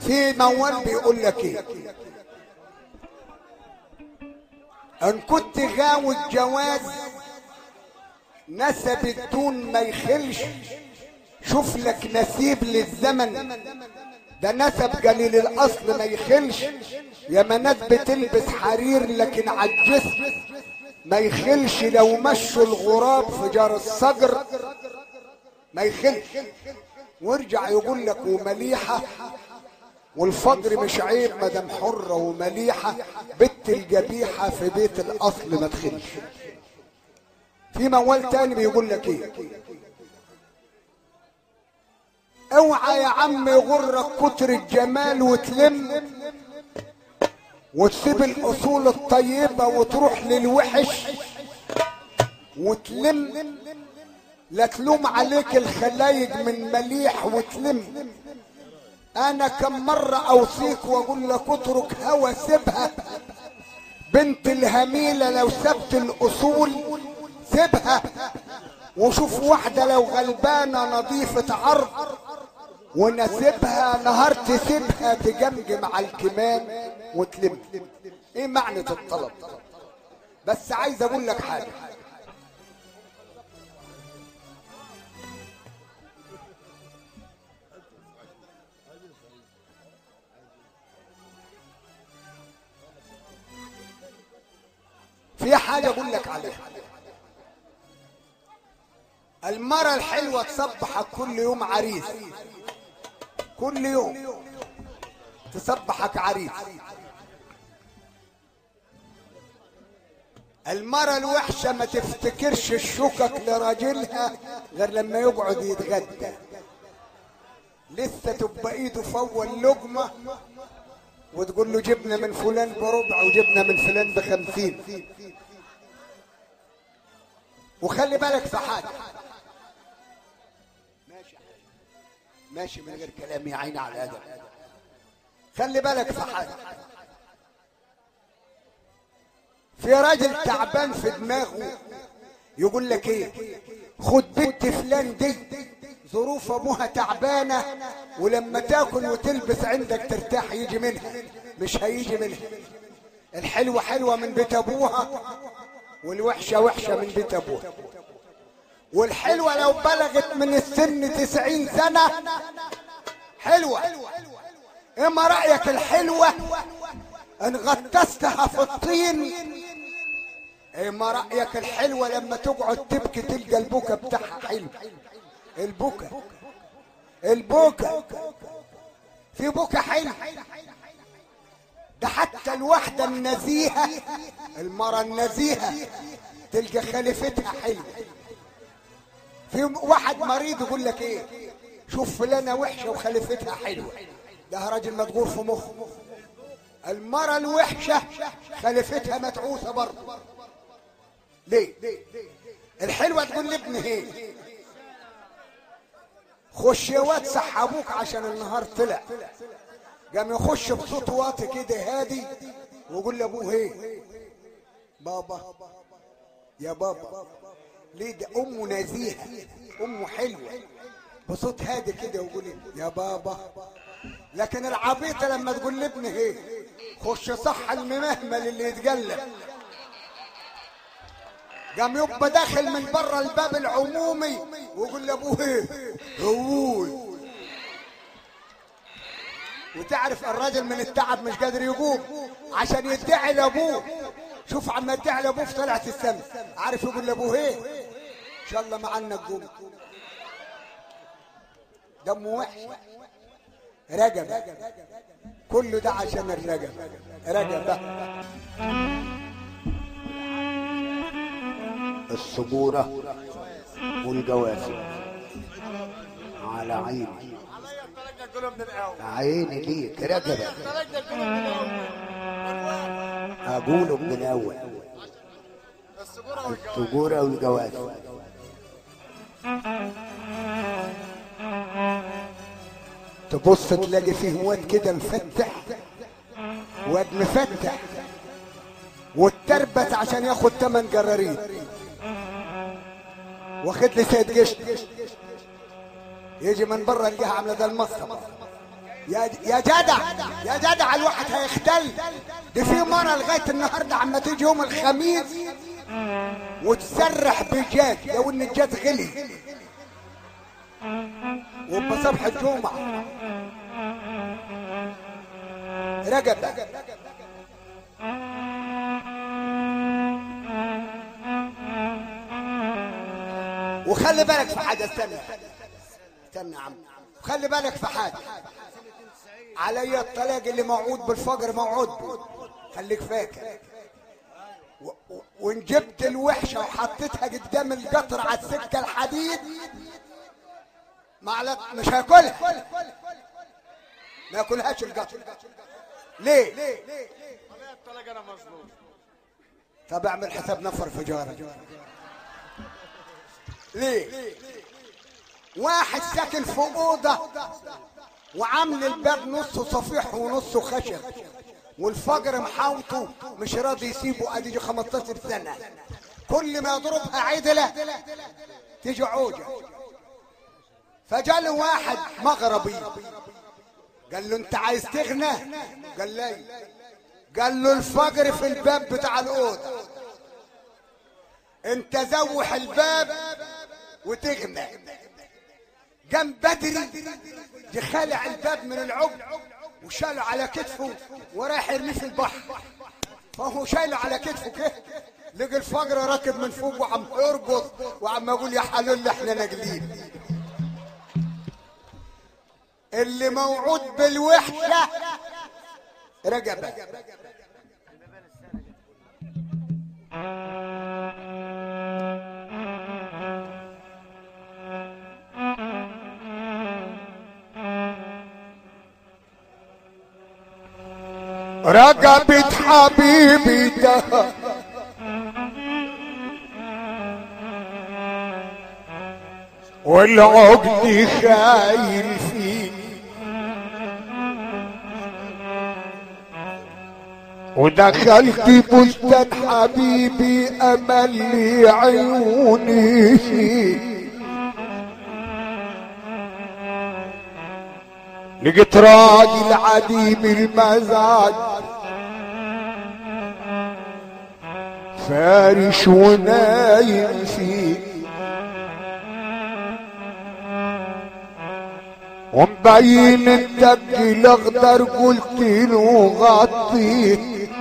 في موال بيقول لك ايه ان كنت غاوي الجواز نسب الدون ما يخلش شوف لك نسيب للزمن ده نسب قليل الاصل ما يخلش يا ما ناس بتلبس حرير لكن عالجسم ما يخلش لو مشوا الغراب في جار الصقر ما يخلش وارجع يقول لك ومليحه والفجر مش عيب مدام حرة ومليحة بنت الجبيحة في بيت الأصل ما تخلش في موال تاني بيقول لك ايه اوعى يا عم يغرك كتر الجمال وتلم وتسيب الاصول الطيبة وتروح للوحش وتلم لا تلوم عليك الخلايق من مليح وتلم انا كم مرة اوصيك واقول لك اترك هوى سيبها بنت الهميلة لو سبت الاصول سيبها وشوف واحدة لو غلبانة نظيفة عرض ونسيبها نهار تسيبها تجمجم على الكمان وتلم ايه معنى الطلب بس عايز اقول لك حاجة في حاجة اقول لك عليها المرة الحلوة تصبحك كل يوم عريس كل يوم تصبحك عريس المرة الوحشة ما تفتكرش الشكك لراجلها غير لما يقعد يتغدى لسه تبقى ايده في اول لقمة وتقول له جبنا من فلان بربع وجبنا من فلان بخمسين وخلي بالك في حاجة ماشي ماشي من غير كلام يا عيني على الادب خلي بالك في حاجة في راجل تعبان في دماغه يقول لك ايه خد بنت فلان دي ظروف ابوها تعبانة ولما تاكل وتلبس عندك ترتاح يجي منها مش هيجي منها الحلوة حلوة من بيت ابوها والوحشة وحشة من بيت ابوها والحلوة لو بلغت من السن تسعين سنة حلوة اما رأيك الحلوة ان غطستها في الطين اما رأيك الحلوة لما تقعد تبكي تلقى البكا بتاعها حلو البكا البكا في بكا حلو ده حتى الواحدة النزيهة المرة النزيهة تلقى خليفتها حلو في واحد مريض يقول لك ايه شوف فلانة وحشة وخليفتها حلوة ده راجل مدغور في مخه المرة الوحشة خليفتها متعوسة برضه ليه الحلوة تقول لابني ايه خش يا واد سحبوك عشان النهار طلع قام يخش بصوت واطي كده هادي ويقول لابوه ايه بابا يا بابا ليه ده امه نزيهه امه حلوه بصوت هادي كده ويقول يا بابا لكن العبيطه لما تقول لابني ايه خش صح الممهمل اللي يتقلب قام يبقى داخل من بره الباب العمومي ويقول لابوه ايه هوي وتعرف الراجل من التعب مش قادر يقوم عشان يدعي لابوه شوف عم يدعي لابوه في طلعت السماء عارف يقول لابوه ايه ان شاء الله معنا تقوم دمه وحش رجب كله ده عشان الرجب رجب الصبورة والجواسم على عيني عيني ليك رجب اقوله من الاول الصبورة والجواسم تبص تلاقي فيه واد كده مفتح واد مفتح والتربت عشان ياخد تمن جرارين واخد لي سيد قشط يجي من بره يلقاها عامله ده المصطبه يا يا جدع يا جدع الواحد هيختل دي في مره لغايه النهارده عما تيجي يوم الخميس وتسرح بجاز لو ان الجاز غلي وابقى صبح الجمعه رجب وخلي بالك في حاجه استنى استنى يا عم خلي بالك في حاجه علي الطلاق اللي موعود بالفجر موعود به خليك فاكر و- و- وان جبت الوحشه وحطيتها قدام القطر على السكه الحديد معلق مش هاكلها ما ياكلهاش القطر ليه الطلاق انا مظلوم طب اعمل حساب نفر فجارة ليه واحد ساكن في اوضه وعامل الباب نصه صفيح ونصه خشب والفجر محاوطه مش راضي يسيبه ادي 15 سنه كل ما يضربها عدله تيجي عوجه فجاله واحد مغربي قال له انت عايز تغنى قال لي قال له الفجر في الباب بتاع الاوضه انت زوح الباب وتغنى قام بدري يخلع الباب من العب وشاله على كتفه وراح يرميه في البحر فهو شايله على كتفه كده لقى الفجر راكب من فوق وعم يرقص وعم يقول يا حلول احنا ناجلين اللي موعود بالوحشه رجب رقبت حبيبي ده والعقد خايل فيه ودخلت بستان حبيبي امل لي عيوني فيه لقيت راجل عديم المزاج فارش ونايم فيه ومبين الدق الاخضر قلت له غطيت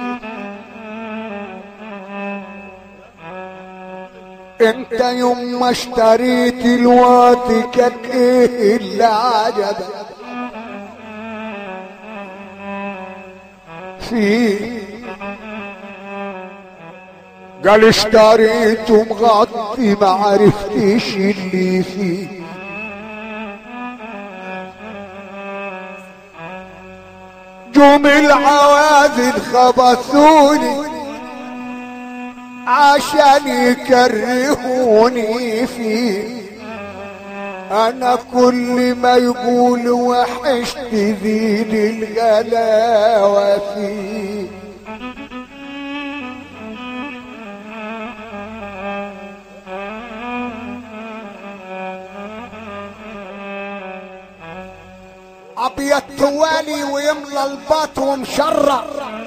انت يوم ما اشتريت الوقت كان ايه اللي عجبك فيه قال اشتريت مغطي ما عرفتش اللي فيه جم العوازل خبثوني عشان يكرهوني فيه انا كل ما يقول وحشت ذيل الغلاوة فيه ابيض توالي ويملى الباط ومشرع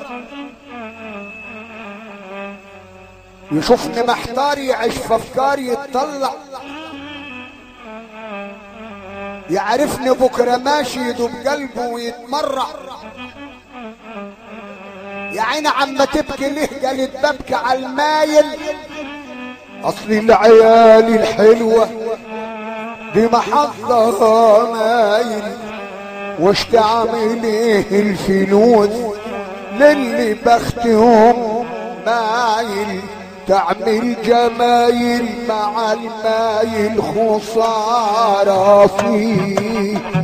يشوفني محتار يعيش في افكاري يتطلع يعرفني بكره ماشي يدوب قلبه ويتمرع يا عيني عم تبكي ليه قالت ببكي على المايل اصل العيال الحلوه دي محظها مايل واش تعمل ايه الفلوس للي بختهم مايل تعمل جمايل مع المايل خسارة فيه